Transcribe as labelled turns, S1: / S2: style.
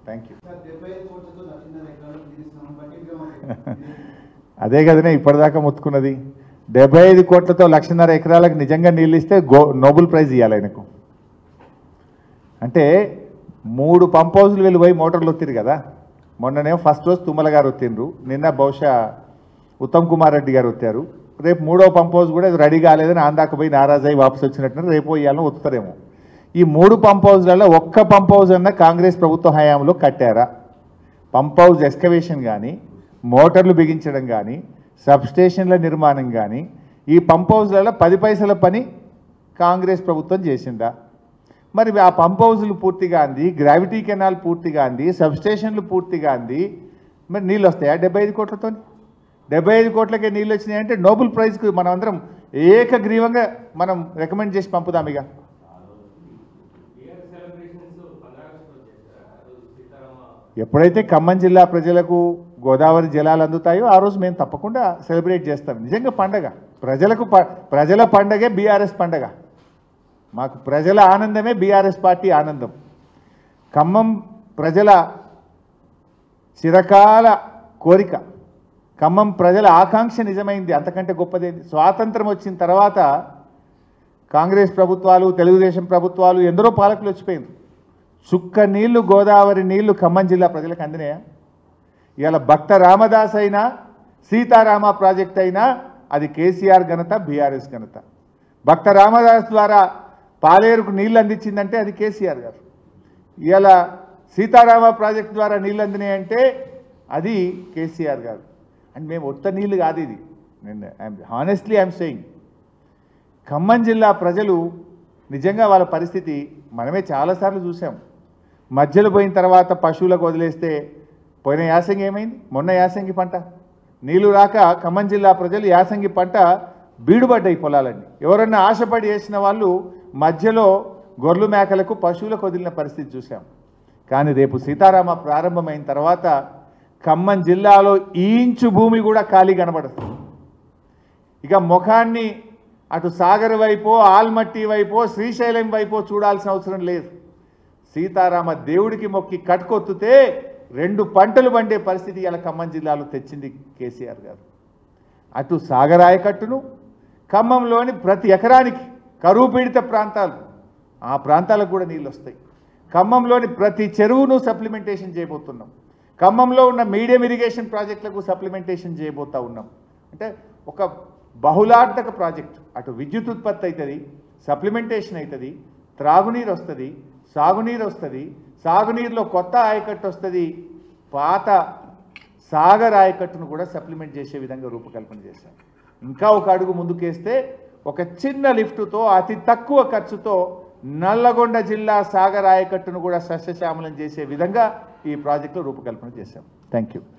S1: thank you
S2: sir డెబ్బై ఐదు కోట్లతో లక్షన్నర ఎకరాలకు తీరుస్తున్నాం బకెట్గా ఉంది
S1: అదే కదనే ఇప్పటిదాకా మొత్తుకున్నది డెబ్బై ఐదు కోట్లతో లక్షన్నర ఎకరాలకు నిజంగా నీళ్ళు ఇస్తే గో నోబెల్ ప్రైజ్ ఇవ్వాలి ఆయనకు అంటే మూడు పంప్ హౌస్లు వెళ్ళి పోయి మోటార్లు వచ్చిరు కదా మొన్ననేమో ఫస్ట్ రోజు తుమ్మల గారు వచ్చిండ్రు నిన్న బహుశా ఉత్తమ్ కుమార్ రెడ్డి గారు వచ్చారు రేపు మూడో పంప్ హౌస్ కూడా రెడీ కాలేదని ఆందాక పోయి నారాజ్ అయ్యి వాపసు వచ్చినట్టు రేపు ఇవ్వాలని వస్తారేమో ఈ మూడు పంప్ హౌస్లలో ఒక్క పంప్ హౌస్ అన్న కాంగ్రెస్ ప్రభుత్వ హయాంలో కట్టారా పంప్ హౌస్ ఎక్స్కవేషన్ కానీ మోటార్లు బిగించడం కానీ సబ్స్టేషన్ల నిర్మాణం కానీ ఈ పంప్ హౌస్లలో పది పైసల పని కాంగ్రెస్ ప్రభుత్వం చేసిందా మరి ఆ పంప్ హౌజులు పూర్తిగా అంది గ్రావిటీ కెనాల్ పూర్తిగా అంది సబ్స్టేషన్లు పూర్తిగా అంది మరి నీళ్ళు వస్తాయా డెబ్బై ఐదు కోట్లతో డెబ్బై ఐదు కోట్లకే నీళ్ళు వచ్చినాయంటే నోబెల్ ప్రైజ్కి మనం అందరం ఏకగ్రీవంగా మనం రికమెండ్ చేసి పంపుదాం ఇక ఎప్పుడైతే ఖమ్మం జిల్లా ప్రజలకు గోదావరి జలాలు అందుతాయో ఆ రోజు మేము తప్పకుండా సెలబ్రేట్ చేస్తాం నిజంగా పండగ ప్రజలకు ప- ప్రజల పండగే బీఆర్ఎస్ పండగ మాకు ప్రజల ఆనందమే బీఆర్ఎస్ పార్టీ ఆనందం ఖమ్మం ప్రజల చిరకాల కోరిక ఖమ్మం ప్రజల ఆకాంక్ష నిజమైంది అంతకంటే గొప్పదేంది స్వాతంత్రం వచ్చిన తర్వాత కాంగ్రెస్ ప్రభుత్వాలు తెలుగుదేశం ప్రభుత్వాలు ఎందరో పాలకులు వచ్చిపోయింది చుక్క నీళ్లు గోదావరి నీళ్లు ఖమ్మం జిల్లా ప్రజలకు అందినాయా ఇవాళ భక్త రామదాస్ అయినా సీతారామ ప్రాజెక్ట్ అయినా అది కేసీఆర్ ఘనత బీఆర్ఎస్ ఘనత భక్త రామదాస్ ద్వారా పాలేరుకు నీళ్ళు అందించిందంటే అది కేసీఆర్ గారు ఇవాళ సీతారామ ప్రాజెక్ట్ ద్వారా నీళ్ళు అందినాయంటే అది కేసీఆర్ గారు అండ్ మేము ఒత్త నీళ్ళు కాదు ఇది నేను హానెస్ట్లీ ఐఎమ్ సెయింగ్ ఖమ్మం జిల్లా ప్రజలు నిజంగా వాళ్ళ పరిస్థితి మనమే చాలాసార్లు చూసాం మధ్యలో పోయిన తర్వాత పశువులకు వదిలేస్తే పోయిన యాసంగి ఏమైంది మొన్న యాసంగి పంట నీళ్లు రాక ఖమ్మం జిల్లా ప్రజలు యాసంగి పంట బీడుపడ్డాయి పొలాలన్నీ ఎవరన్నా ఆశపడి వేసిన వాళ్ళు మధ్యలో గొర్రెలు మేకలకు పశువులకు వదిలిన పరిస్థితి చూసాం కానీ రేపు సీతారామ ప్రారంభమైన తర్వాత ఖమ్మం జిల్లాలో ఈ ఇంచు భూమి కూడా ఖాళీ కనబడదు ఇక ముఖాన్ని అటు సాగర్ వైపో ఆల్మట్టి వైపో శ్రీశైలం వైపో చూడాల్సిన అవసరం లేదు సీతారామ దేవుడికి మొక్కి కట్టుకొత్తుతే రెండు పంటలు పండే పరిస్థితి ఇలా ఖమ్మం జిల్లాలో తెచ్చింది కేసీఆర్ గారు అటు సాగరాయకట్టును ఖమ్మంలోని ప్రతి ఎకరానికి కరువు పీడిత ప్రాంతాలు ఆ ప్రాంతాలకు కూడా నీళ్ళు వస్తాయి ఖమ్మంలోని ప్రతి చెరువును సప్లిమెంటేషన్ చేయబోతున్నాం ఖమ్మంలో ఉన్న మీడియం ఇరిగేషన్ ప్రాజెక్టులకు సప్లిమెంటేషన్ చేయబోతా ఉన్నాం అంటే ఒక బహుళార్థక ప్రాజెక్ట్ అటు విద్యుత్ ఉత్పత్తి అవుతుంది సప్లిమెంటేషన్ అవుతుంది త్రాగునీరు వస్తుంది సాగునీరు వస్తుంది సాగునీరులో కొత్త ఆయకట్టు వస్తుంది పాత సాగర్ ఆయకట్టును కూడా సప్లిమెంట్ చేసే విధంగా రూపకల్పన చేశాం ఇంకా ఒక అడుగు ముందుకేస్తే ఒక చిన్న లిఫ్టుతో అతి తక్కువ ఖర్చుతో నల్లగొండ జిల్లా సాగర్ ఆయకట్టును కూడా సస్యశ్యామలం చేసే విధంగా ఈ ప్రాజెక్టులో రూపకల్పన చేశాం థ్యాంక్ యూ